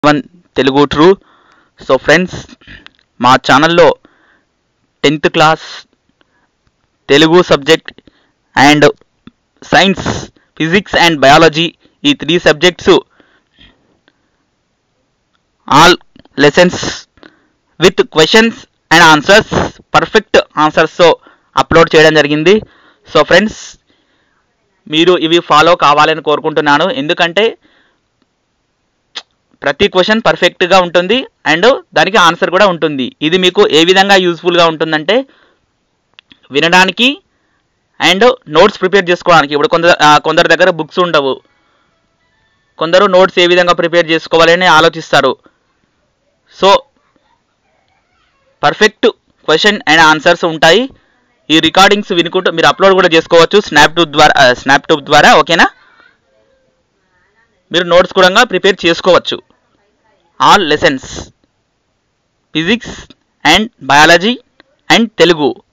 one Telugu true so friends మా ఛానల్లో tenth class Telugu subject and science physics and biology ఈ three subjects all lessons with questions and answers perfect ఆన్సర్స్తో upload చేయడం జరిగింది so friends మీరు ఇవి ఫాలో కావాలని కోరుకుంటున్నాను ఎందుకంటే ప్రతి క్వశ్చన్ పర్ఫెక్ట్గా ఉంటుంది అండ్ దానికి ఆన్సర్ కూడా ఉంటుంది ఇది మీకు ఏ విధంగా యూస్ఫుల్గా ఉంటుందంటే వినడానికి అండ్ నోట్స్ ప్రిపేర్ చేసుకోవడానికి ఇప్పుడు కొందరు ఆ, కొందరి దగ్గర బుక్స్ ఉండవు కొందరు నోట్స్ ఏ విధంగా ప్రిపేర్ చేసుకోవాలని ఆలోచిస్తారు so perfect question and answers ఉంటాయి ఈ రికార్డింగ్స్ వినుకుంటూ మీరు అప్లోడ్ కూడా చేసుకోవచ్చు స్నాప్ ట్యూబ్ ద్వారా స్నాప్ ట్యూబ్ ద్వారా ఓకేనా మీరు నోట్స్ కూడా ప్రిపేర్ చేసుకోవచ్చు all lessons physics and biology and Telugu